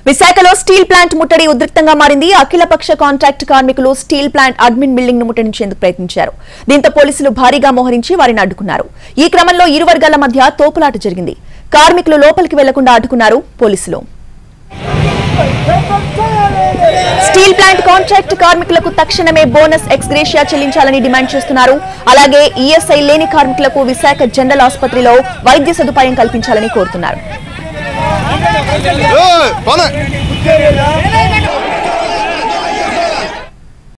విశాఖలో steel plant ముట్టడి ఉద్రిక్తంగా మారింది అఖిలపక్ష కాంట్రాక్ట్ కార్మికులు స్టీల్ ప్లాంట్ అడ్మిన్ బిల్డింగ్ ను ముట్టడించేందుకు ప్రయత్నించారు దీంతో పోలీసులు భారీగా మోహరించి వారిని అడ్డుకున్నారు ఈ క్రమంలో ఇరు వర్గాల మధ్య తోపులాట జరిగింది కార్మికులు లోపలికి వెళ్లకుండా అడ్డుకున్నారు పోలీసులు స్టీల్ ప్లాంట్ కాంట్రాక్ట్ కార్మికులకు తక్షణమే బోనస్ ఎక్స్గ్రేషియా చెల్లించాలని డిమాండ్ చేస్తున్నారు అలాగే ఈఎస్ఐ లేని కార్మికులకు విశాఖ జనరల్ ఆసుపత్రిలో వైద్య సదుపాయం కల్పించాలని కోరుతున్నారు ఏయ్, పోనీ.